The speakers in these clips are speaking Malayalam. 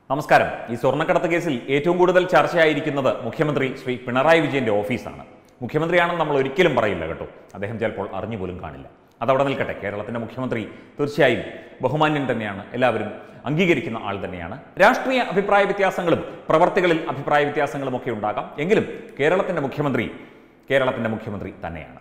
നമസ്കാരം ഈ സ്വർണ്ണക്കടത്ത് കേസിൽ ഏറ്റവും കൂടുതൽ ചർച്ചയായിരിക്കുന്നത് മുഖ്യമന്ത്രി ശ്രീ പിണറായി വിജയന്റെ ഓഫീസാണ് മുഖ്യമന്ത്രിയാണെന്ന് നമ്മൾ ഒരിക്കലും പറയില്ല കേട്ടോ അദ്ദേഹം ചിലപ്പോൾ അറിഞ്ഞു പോലും കാണില്ല അതവിടെ നിൽക്കട്ടെ കേരളത്തിന്റെ മുഖ്യമന്ത്രി തീർച്ചയായും ബഹുമാന്യൻ തന്നെയാണ് എല്ലാവരും അംഗീകരിക്കുന്ന ആൾ തന്നെയാണ് രാഷ്ട്രീയ അഭിപ്രായ വ്യത്യാസങ്ങളും പ്രവർത്തികളിൽ അഭിപ്രായ വ്യത്യാസങ്ങളും ഒക്കെ ഉണ്ടാകാം എങ്കിലും കേരളത്തിന്റെ മുഖ്യമന്ത്രി കേരളത്തിന്റെ മുഖ്യമന്ത്രി തന്നെയാണ്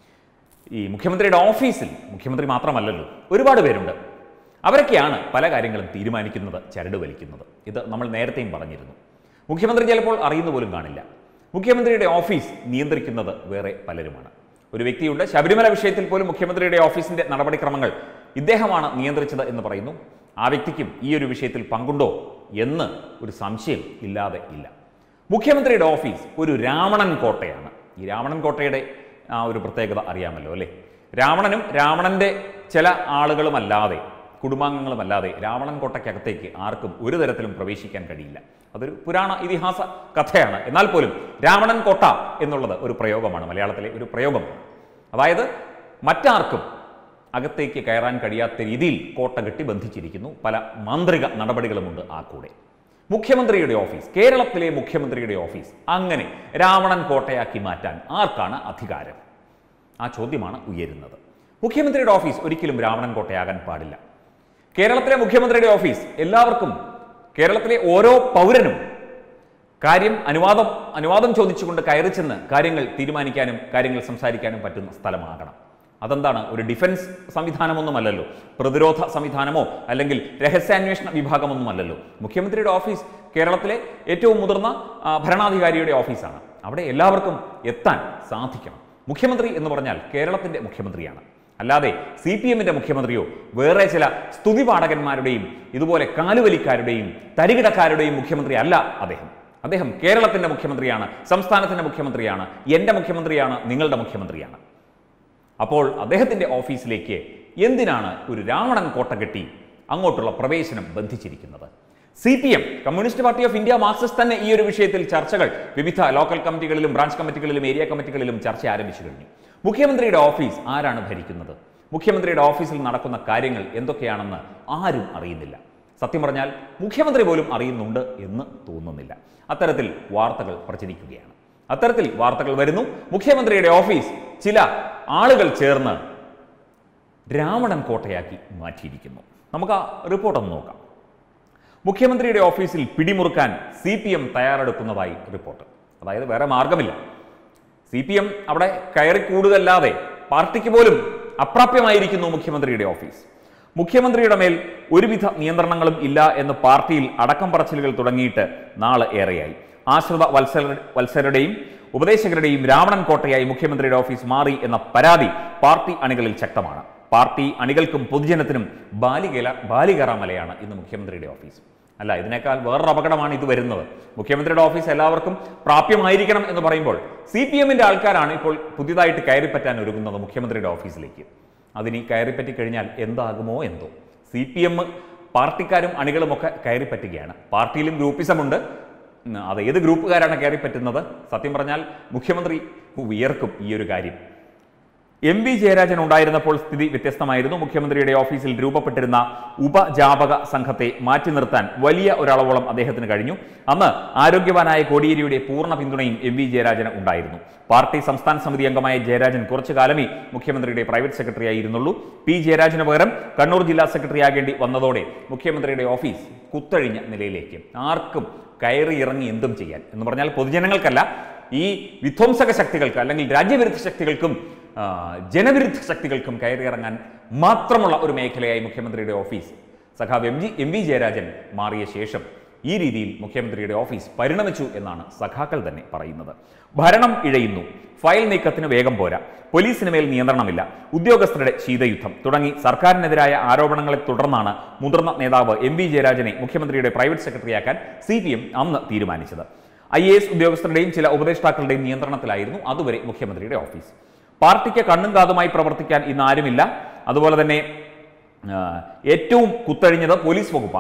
ഈ മുഖ്യമന്ത്രിയുടെ ഓഫീസിൽ മുഖ്യമന്ത്രി മാത്രമല്ലല്ലോ ഒരുപാട് പേരുണ്ട് അവരൊക്കെയാണ് പല കാര്യങ്ങളും തീരുമാനിക്കുന്നത് ചരട് വലിക്കുന്നത് ഇത് നമ്മൾ നേരത്തെയും പറഞ്ഞിരുന്നു മുഖ്യമന്ത്രി ചിലപ്പോൾ അറിയുന്ന പോലും കാണില്ല മുഖ്യമന്ത്രിയുടെ ഓഫീസ് നിയന്ത്രിക്കുന്നത് വേറെ പലരുമാണ് ഒരു വ്യക്തിയുണ്ട് ശബരിമല വിഷയത്തിൽ പോലും മുഖ്യമന്ത്രിയുടെ ഓഫീസിന്റെ നടപടിക്രമങ്ങൾ ഇദ്ദേഹമാണ് നിയന്ത്രിച്ചത് എന്ന് പറയുന്നു ആ വ്യക്തിക്കും ഈ ഒരു വിഷയത്തിൽ പങ്കുണ്ടോ എന്ന് ഒരു സംശയം ഇല്ലാതെ ഇല്ല മുഖ്യമന്ത്രിയുടെ ഓഫീസ് ഒരു രാവണൻ കോട്ടയാണ് ഈ രാവണൻ കോട്ടയുടെ ആ ഒരു പ്രത്യേകത അറിയാമല്ലോ അല്ലേ രാവണനും രാവണന്റെ ചില ആളുകളുമല്ലാതെ കുടുംബാംഗങ്ങളുമല്ലാതെ രാവണൻ കോട്ടയ്ക്കകത്തേക്ക് ആർക്കും ഒരു തരത്തിലും പ്രവേശിക്കാൻ കഴിയില്ല അതൊരു പുരാണ ഇതിഹാസ കഥയാണ് എന്നാൽ പോലും രാവണൻ കോട്ട എന്നുള്ളത് ഒരു പ്രയോഗമാണ് മലയാളത്തിലെ ഒരു പ്രയോഗമാണ് അതായത് മറ്റാർക്കും അകത്തേക്ക് കയറാൻ കഴിയാത്ത രീതിയിൽ കോട്ട കെട്ടി ബന്ധിച്ചിരിക്കുന്നു പല മാന്ത്രിക നടപടികളുമുണ്ട് ആ കൂടെ മുഖ്യമന്ത്രിയുടെ ഓഫീസ് കേരളത്തിലെ മുഖ്യമന്ത്രിയുടെ ഓഫീസ് അങ്ങനെ രാവണൻ കോട്ടയാക്കി മാറ്റാൻ ആർക്കാണ് അധികാരം ആ ചോദ്യമാണ് ഉയരുന്നത് മുഖ്യമന്ത്രിയുടെ ഓഫീസ് ഒരിക്കലും രാവണൻ കോട്ടയാകാൻ പാടില്ല കേരളത്തിലെ മുഖ്യമന്ത്രിയുടെ ഓഫീസ് എല്ലാവർക്കും കേരളത്തിലെ ഓരോ പൗരനും കാര്യം അനുവാദം അനുവാദം ചോദിച്ചുകൊണ്ട് കയറി ചെന്ന് കാര്യങ്ങൾ തീരുമാനിക്കാനും കാര്യങ്ങൾ സംസാരിക്കാനും പറ്റുന്ന സ്ഥലമാകണം അതെന്താണ് ഒരു ഡിഫൻസ് സംവിധാനമൊന്നുമല്ലല്ലോ പ്രതിരോധ സംവിധാനമോ അല്ലെങ്കിൽ രഹസ്യാന്വേഷണ വിഭാഗമൊന്നുമല്ലല്ലോ മുഖ്യമന്ത്രിയുടെ ഓഫീസ് കേരളത്തിലെ ഏറ്റവും മുതിർന്ന ആ, ഭരണാധികാരിയുടെ ഓഫീസാണ് അവിടെ എല്ലാവർക്കും എത്താൻ സാധിക്കണം മുഖ്യമന്ത്രി എന്ന് പറഞ്ഞാൽ കേരളത്തിന്റെ മുഖ്യമന്ത്രിയാണ് അല്ലാതെ സി പി എമ്മിന്റെ മുഖ്യമന്ത്രിയോ വേറെ ചില സ്തുതിപാഠകന്മാരുടെയും ഇതുപോലെ കാലുവലിക്കാരുടെയും തരികിടക്കാരുടെയും മുഖ്യമന്ത്രി അല്ല അദ്ദേഹം അദ്ദേഹം കേരളത്തിന്റെ മുഖ്യമന്ത്രിയാണ് സംസ്ഥാനത്തിന്റെ മുഖ്യമന്ത്രിയാണ് എൻ്റെ മുഖ്യമന്ത്രിയാണ് നിങ്ങളുടെ മുഖ്യമന്ത്രിയാണ് അപ്പോൾ അദ്ദേഹത്തിന്റെ ഓഫീസിലേക്ക് എന്തിനാണ് ഒരു രാവണൻ കോട്ട കെട്ടി അങ്ങോട്ടുള്ള പ്രവേശനം ബന്ധിച്ചിരിക്കുന്നത് C P M communist party of India Marxist തന്നെ ഈ ഒരു വിഷയത്തിൽ ചർച്ചകൾ വിവിധ ലോക്കൽ കമ്മിറ്റികളിലും ബ്രാഞ്ച് കമ്മിറ്റികളിലും ഏരിയ കമ്മിറ്റികളിലും ചർച്ച ആരംഭിച്ചു കഴിഞ്ഞു മുഖ്യമന്ത്രിയുടെ ഓഫീസ് ആരാണ് ഭരിക്കുന്നത് മുഖ്യമന്ത്രിയുടെ ഓഫീസിൽ നടക്കുന്ന കാര്യങ്ങൾ എന്തൊക്കെയാണെന്ന് ആരും അറിയുന്നില്ല സത്യം പറഞ്ഞാൽ മുഖ്യമന്ത്രി പോലും അറിയുന്നുണ്ട് എന്ന് തോന്നുന്നില്ല അത്തരത്തിൽ വാർത്തകൾ പ്രചരിക്കുകയാണ് അത്തരത്തിൽ വാർത്തകൾ വരുന്നു മുഖ്യമന്ത്രിയുടെ ഓഫീസ് ചില ആളുകൾ ചേർന്ന് രാവണൻ കോട്ടയാക്കി മാറ്റിയിരിക്കുന്നു നമുക്ക് ആ റിപ്പോർട്ട് ഒന്ന് നോക്കാം മുഖ്യമന്ത്രിയുടെ ഓഫീസിൽ പിടിമുറുക്കാൻ സി പി എം തയ്യാറെടുക്കുന്നതായി റിപ്പോർട്ട് അതായത് വേറെ മാർഗമില്ല സി പി എം അവിടെ കയറി കൂടുകല്ലാതെ പാർട്ടിക്ക് പോലും അപ്രാപ്യമായിരിക്കുന്നു മുഖ്യമന്ത്രിയുടെ ഓഫീസ് മുഖ്യമന്ത്രിയുടെ മേൽ ഒരുവിധ നിയന്ത്രണങ്ങളും ഇല്ല എന്ന് പാർട്ടിയിൽ അടക്കം പറച്ചിലുകൾ തുടങ്ങിയിട്ട് നാളെ ഏറെയായി ആശ്രിത വത്സര വത്സരുടെയും ഉപദേശകരുടെയും രാവണൻ കോട്ടയായി മുഖ്യമന്ത്രിയുടെ ഓഫീസ് മാറി എന്ന പരാതി പാർട്ടി അണികളിൽ ശക്തമാണ് പാർട്ടി അണികൾക്കും പൊതുജനത്തിനും ബാലികേല ബാലികേറാമലയാണ് ഇന്ന് മുഖ്യമന്ത്രിയുടെ ഓഫീസ് അല്ല ഇതിനേക്കാൾ വേറൊരു അപകടമാണ് ഇത് വരുന്നത് മുഖ്യമന്ത്രിയുടെ ഓഫീസ് എല്ലാവർക്കും പ്രാപ്യമായിരിക്കണം എന്ന് പറയുമ്പോൾ സി പി എമ്മിന്റെ ആൾക്കാരാണ് ഇപ്പോൾ പുതിയതായിട്ട് കയറിപ്പറ്റാൻ ഒരുങ്ങുന്നത് മുഖ്യമന്ത്രിയുടെ ഓഫീസിലേക്ക് അതിനി കയറിപ്പറ്റി കഴിഞ്ഞാൽ എന്താകുമോ എന്തോ സി പി എം പാർട്ടിക്കാരും അണികളുമൊക്കെ കയറിപ്പറ്റുകയാണ് പാർട്ടിയിലും ഗ്രൂപ്പിസമുണ്ട് ഉം, അത് ഏത് ഗ്രൂപ്പുകാരാണ് കയറിപ്പറ്റുന്നത് സത്യം പറഞ്ഞാൽ മുഖ്യമന്ത്രി വിയർക്കും ഈ ഒരു കാര്യം എം വി ജയരാജൻ ഉണ്ടായിരുന്നപ്പോൾ സ്ഥിതി വ്യത്യസ്തമായിരുന്നു മുഖ്യമന്ത്രിയുടെ ഓഫീസിൽ രൂപപ്പെട്ടിരുന്ന ഉപജാപക സംഘത്തെ മാറ്റി നിർത്താൻ വലിയ ഒരളവോളം അദ്ദേഹത്തിന് കഴിഞ്ഞു അന്ന് ആരോഗ്യവാനായ കോടിയേരിയുടെ പൂർണ്ണ പിന്തുണയും എം വി ജയരാജന് ഉണ്ടായിരുന്നു പാർട്ടി സംസ്ഥാന സമിതി അംഗമായ ജയരാജൻ കുറച്ചു കാലമേ മുഖ്യമന്ത്രിയുടെ പ്രൈവറ്റ് സെക്രട്ടറി ആയിരുന്നുള്ളൂ പി ജയരാജന് പകരം കണ്ണൂർ ജില്ലാ സെക്രട്ടറി ആകേണ്ടി വന്നതോടെ മുഖ്യമന്ത്രിയുടെ ഓഫീസ് കുത്തഴിഞ്ഞ നിലയിലേക്ക് ആർക്കും കയറി ഇറങ്ങി എന്തും ചെയ്യാൻ എന്ന് പറഞ്ഞാൽ പൊതുജനങ്ങൾക്കല്ല ഈ വിധ്വംസക ശക്തികൾക്ക് അല്ലെങ്കിൽ രാജ്യവിരുദ്ധ ശക്തികൾക്കും ആ, ജനവിരുദ്ധ ശക്തികൾക്കും കയറിയിറങ്ങാൻ മാത്രമുള്ള ഒരു മേഖലയായി മുഖ്യമന്ത്രിയുടെ ഓഫീസ് സഖാവ് M G M V Jayarajan മാറിയ ശേഷം ഈ രീതിയിൽ മുഖ്യമന്ത്രിയുടെ ഓഫീസ് പരിണമിച്ചു എന്നാണ് സഖാക്കൾ തന്നെ പറയുന്നത് ഭരണം ഇഴയുന്നു ഫയൽ നീക്കത്തിന് വേഗം പോരാ പോലീസിന് മേൽ നിയന്ത്രണമില്ല ഉദ്യോഗസ്ഥരുടെ ശീതയുദ്ധം തുടങ്ങി സർക്കാരിനെതിരായ ആരോപണങ്ങളെ തുടർന്നാണ് മുതിർന്ന നേതാവ് എം വി ജയരാജനെ മുഖ്യമന്ത്രിയുടെ പ്രൈവറ്റ് സെക്രട്ടറിയാക്കാൻ സി പി എം അന്ന് തീരുമാനിച്ചത് ഐ എ എസ് ഉദ്യോഗസ്ഥരുടെയും ചില ഉപദേഷ്ടാക്കളുടെയും നിയന്ത്രണത്തിലായിരുന്നു അതുവരെ മുഖ്യമന്ത്രിയുടെ ഓഫീസ് പാർട്ടിക്ക് കണ്ണും കാതുമായി പ്രവർത്തിക്കാൻ ഇന്ന് ആരുമില്ല അതുപോലെ തന്നെ ആ, ഏറ്റവും കുത്തഴിഞ്ഞത് പോലീസ് വകുപ്പാണ്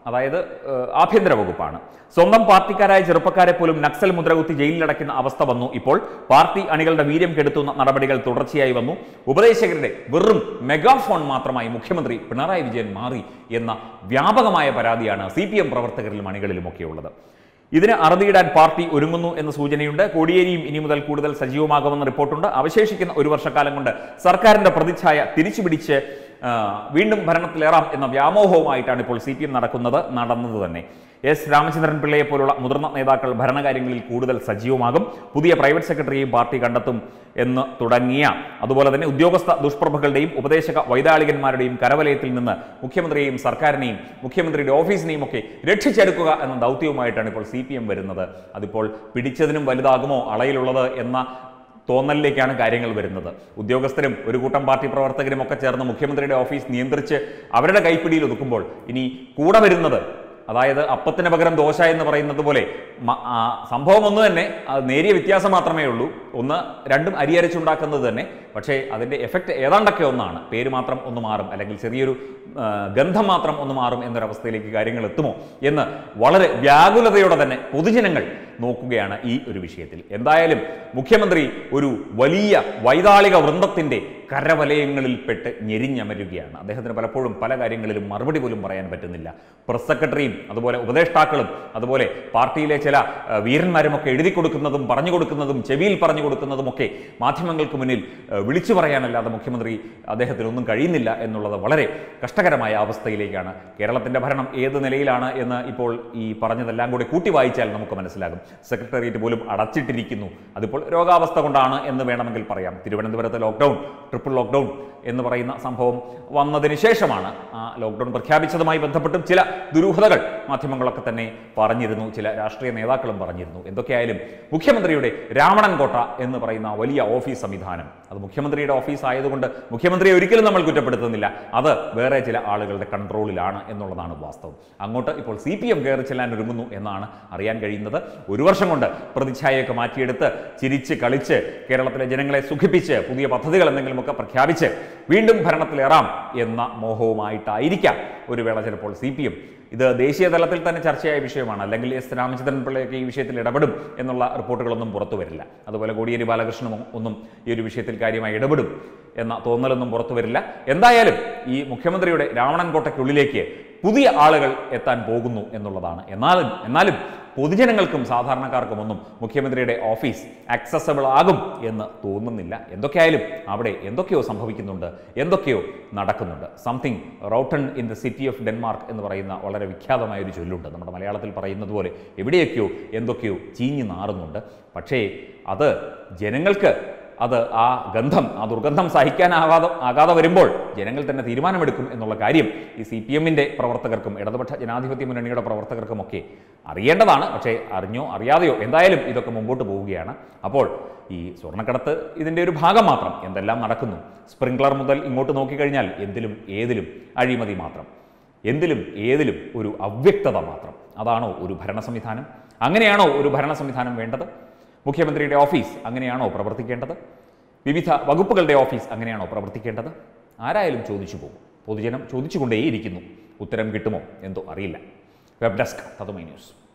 അതായത് ഏഹ്, ആഭ്യന്തര വകുപ്പാണ് സ്വന്തം പാർട്ടിക്കാരായ ചെറുപ്പക്കാരെ പോലും നക്സൽ മുദ്രകുത്തി ജയിലിലടയ്ക്കുന്ന അവസ്ഥ വന്നു ഇപ്പോൾ പാർട്ടി അണികളുടെ വീര്യം കെടുത്തുന്ന നടപടികൾ തുടർച്ചയായി വന്നു ഉപദേശകരുടെ വെറും മെഗാഫോൺ മാത്രമായി മുഖ്യമന്ത്രി പിണറായി വിജയൻ മാറി എന്ന വ്യാപകമായ പരാതിയാണ് സി പി എം പ്രവർത്തകരിലും അണികളിലുമൊക്കെ ഉള്ളത് ഇതിന് അറുതിയിടാൻ പാർട്ടി ഒരുങ്ങുന്നു എന്ന സൂചനയുണ്ട് കോടിയേരിയും ഇനി മുതൽ കൂടുതൽ സജീവമാകുമെന്ന റിപ്പോർട്ടുണ്ട് അവശേഷിക്കുന്ന ഒരു വർഷക്കാലം കൊണ്ട് സർക്കാരിന്റെ പ്രതിച്ഛായ തിരിച്ചുപിടിച്ച് ആ, വീണ്ടും ഭരണത്തിലേറാം എന്ന വ്യാമോഹവുമായിട്ടാണ് ഇപ്പോൾ സി പി എം നടക്കുന്നത് നടന്നത് തന്നെ എസ് രാമചന്ദ്രൻ പിള്ളയെ പോലുള്ള മുതിർന്ന നേതാക്കൾ ഭരണകാര്യങ്ങളിൽ കൂടുതൽ സജീവമാകും പുതിയ പ്രൈവറ്റ് സെക്രട്ടറിയെയും പാർട്ടി കണ്ടെത്തും എന്ന് തുടങ്ങിയ അതുപോലെ തന്നെ ഉദ്യോഗസ്ഥ ദുഷ്പ്രഭകളുടെയും ഉപദേശക വൈതാളികന്മാരുടെയും കരവലയത്തിൽ നിന്ന് മുഖ്യമന്ത്രിയെയും സർക്കാരിനെയും മുഖ്യമന്ത്രിയുടെ ഓഫീസിനെയും ഒക്കെ രക്ഷിച്ചെടുക്കുക എന്ന ദൗത്യവുമായിട്ടാണ് ഇപ്പോൾ സി വരുന്നത് അതിപ്പോൾ പിടിച്ചതിനും വലുതാകുമോ അളയിലുള്ളത് എന്ന തോന്നലിലേക്കാണ് കാര്യങ്ങൾ വരുന്നത് ഉദ്യോഗസ്ഥരും ഒരു കൂട്ടം പാർട്ടി പ്രവർത്തകരും ഒക്കെ ചേർന്ന് മുഖ്യമന്ത്രിയുടെ ഓഫീസ് നിയന്ത്രിച്ച് അവരുടെ കൈപ്പിടിയിൽ ഒതുക്കുമ്പോൾ ഇനി കൂടെ വരുന്നത് അതായത് അപ്പത്തിന് പകരം ദോശ എന്ന് പറയുന്നത് പോലെ മ- ആ സംഭവം ഒന്ന് തന്നെ അത് നേരിയ വ്യത്യാസം മാത്രമേ ഉള്ളൂ ഒന്ന് രണ്ടും അരി അരച്ചുണ്ടാക്കുന്നത് തന്നെ പക്ഷേ അതിൻ്റെ എഫക്റ്റ് ഏതാണ്ടൊക്കെ ഒന്നാണ് പേര് മാത്രം ഒന്ന് മാറും അല്ലെങ്കിൽ ചെറിയൊരു ആ, ഗന്ധം മാത്രം ഒന്ന് മാറും എന്നൊരവസ്ഥയിലേക്ക് കാര്യങ്ങൾ എത്തുമോ എന്ന് വളരെ വ്യാകുലതയോടെ തന്നെ പൊതുജനങ്ങൾ നോക്കുകയാണ് ഈ ഒരു വിഷയത്തിൽ എന്തായാലും മുഖ്യമന്ത്രി ഒരു വലിയ വൈതാളിക വൃന്ദത്തിൻ്റെ കരവലയങ്ങളിൽപ്പെട്ട് ഞെരിഞ്ഞമരുകയാണ് അദ്ദേഹത്തിന് പലപ്പോഴും പല കാര്യങ്ങളിലും മറുപടി പോലും പറയാൻ പറ്റുന്നില്ല പ്രസ് സെക്രട്ടറിയും അതുപോലെ ഉപദേഷ്ടാക്കളും അതുപോലെ പാർട്ടിയിലെ ചില ആ, വീരന്മാരുമൊക്കെ എഴുതി കൊടുക്കുന്നതും പറഞ്ഞു കൊടുക്കുന്നതും ചെവിയിൽ പറഞ്ഞു കൊടുക്കുന്നതുമൊക്കെ മാധ്യമങ്ങൾക്ക് മുന്നിൽ ആ, വിളിച്ചു പറയാനല്ലാതെ മുഖ്യമന്ത്രി അദ്ദേഹത്തിനൊന്നും കഴിയുന്നില്ല എന്നുള്ളത് വളരെ കഷ്ടകരമായ അവസ്ഥയിലേക്കാണ് കേരളത്തിന്റെ ഭരണം ഏത് നിലയിലാണ് എന്ന് ഇപ്പോൾ ഈ പറഞ്ഞതെല്ലാം കൂടി കൂട്ടി വായിച്ചാൽ നമുക്ക് മനസ്സിലാകും സെക്രട്ടേറിയറ്റ് പോലും അടച്ചിട്ടിരിക്കുന്നു അതിപ്പോൾ രോഗാവസ്ഥ കൊണ്ടാണ് എന്ന് വേണമെങ്കിൽ പറയാം തിരുവനന്തപുരത്ത് ലോക്ക്ഡൗൺ ട്രിപ്പിൾ ലോക്ക്ഡൗൺ എന്ന് പറയുന്ന സംഭവം വന്നതിന് ശേഷമാണ് ആ ലോക്ക്ഡൗൺ പ്രഖ്യാപിച്ചതുമായി ബന്ധപ്പെട്ടും ചില ദുരൂഹതകൾ മാധ്യമങ്ങളൊക്കെ തന്നെ പറഞ്ഞിരുന്നു ചില രാഷ്ട്രീയ നേതാക്കളും പറഞ്ഞിരുന്നു എന്തൊക്കെയായാലും മുഖ്യമന്ത്രിയുടെ രാവണൻകോട്ട എന്ന് പറയുന്ന വലിയ ഓഫീസ് സംവിധാനം അത് മുഖ്യമന്ത്രിയുടെ ഓഫീസ് ആയതുകൊണ്ട് മുഖ്യമന്ത്രിയെ ഒരിക്കലും നമ്മൾ കുറ്റപ്പെടുത്തുന്നില്ല അത് വേറെ ചില ആളുകളുടെ കൺട്രോളിലാണ് എന്നുള്ളതാണ് വാസ്തവം അങ്ങോട്ട് ഇപ്പോൾ സി പി എം കയറി ചെല്ലാൻ ഒരുങ്ങുന്നു എന്നാണ് അറിയാൻ കഴിയുന്നത് ഒരു വർഷം കൊണ്ട് പ്രതിച്ഛായയൊക്കെ മാറ്റിയെടുത്ത് ചിരിച്ച് കളിച്ച് കേരളത്തിലെ ജനങ്ങളെ സുഖിപ്പിച്ച് പുതിയ പദ്ധതികൾ എന്തെങ്കിലുമൊക്കെ പ്രഖ്യാപിച്ച് വീണ്ടും ഭരണത്തിലേറാം എന്ന മോഹവുമായിട്ടായിരിക്കാം ഒരു വേള ചിലപ്പോൾ സി പി എം ഇത് ദേശീയ തലത്തിൽ തന്നെ ചർച്ചയായ വിഷയമാണ് അല്ലെങ്കിൽ എസ് രാമചന്ദ്രൻ പിള്ളയൊക്കെ ഈ വിഷയത്തിൽ ഇടപെടും എന്നുള്ള റിപ്പോർട്ടുകളൊന്നും പുറത്തു വരില്ല അതുപോലെ കോടിയേരി ബാലകൃഷ്ണനും ഒന്നും ഈ ഒരു വിഷയത്തിൽ കാര്യമായി ഇടപെടും എന്ന തോന്നലൊന്നും പുറത്തു വരില്ല എന്തായാലും ഈ മുഖ്യമന്ത്രിയുടെ രാവണൻകോട്ടയ്ക്കുള്ളിലേക്ക് പുതിയ ആളുകൾ എത്താൻ പോകുന്നു എന്നുള്ളതാണ് എന്നാലും എന്നാലും പൊതുജനങ്ങൾക്കും സാധാരണക്കാർക്കും ഒന്നും മുഖ്യമന്ത്രിയുടെ ഓഫീസ് ആക്സസബിൾ ആകും എന്ന് തോന്നുന്നില്ല എന്തൊക്കെയായാലും അവിടെ എന്തൊക്കെയോ സംഭവിക്കുന്നുണ്ട് എന്തൊക്കെയോ നടക്കുന്നുണ്ട് something rotten in the city of Denmark എന്ന് പറയുന്ന വളരെ വിഖ്യാതമായ ഒരു ചൊല്ലുണ്ട് നമ്മുടെ മലയാളത്തിൽ പറയുന്നത് പോലെ എവിടെയൊക്കെയോ എന്തൊക്കെയോ ചീഞ്ഞു നാറുന്നുണ്ട് പക്ഷേ അത് ജനങ്ങൾക്ക് അത് ആ ഗന്ധം ആ ദുർഗന്ധം സഹിക്കാനാകാതെ ആകാതെ വരുമ്പോൾ ജനങ്ങൾ തന്നെ തീരുമാനമെടുക്കും എന്നുള്ള കാര്യം ഈ സി പി എമ്മിൻ്റെ പ്രവർത്തകർക്കും ഇടതുപക്ഷ ജനാധിപത്യ മുന്നണിയുടെ പ്രവർത്തകർക്കുമൊക്കെ അറിയേണ്ടതാണ് പക്ഷേ അറിഞ്ഞോ അറിയാതെയോ എന്തായാലും ഇതൊക്കെ മുമ്പോട്ട് പോവുകയാണ് അപ്പോൾ ഈ സ്വർണ്ണക്കടത്ത് ഇതിൻ്റെ ഒരു ഭാഗം മാത്രം എന്തെല്ലാം നടക്കുന്നു സ്പ്രിംഗ്ലർ മുതൽ ഇങ്ങോട്ട് നോക്കിക്കഴിഞ്ഞാൽ എന്തിലും ഏതിലും അഴിമതി മാത്രം എന്തിലും ഏതിലും ഒരു അവ്യക്തത മാത്രം അതാണോ ഒരു ഭരണ സംവിധാനം അങ്ങനെയാണോ ഒരു ഭരണ സംവിധാനം വേണ്ടത് മുഖ്യമന്ത്രിയുടെ ഓഫീസ് അങ്ങനെയാണോ പ്രവർത്തിക്കേണ്ടത് വിവിധ വകുപ്പുകളുടെ ഓഫീസ് അങ്ങനെയാണോ പ്രവർത്തിക്കേണ്ടത് ആരായാലും ചോദിച്ചു പോകും പൊതുജനം ചോദിച്ചുകൊണ്ടേയിരിക്കുന്നു ഉത്തരം കിട്ടുമോ എന്തോ അറിയില്ല വെബ് ഡെസ്ക് തതുമൈ ന്യൂസ്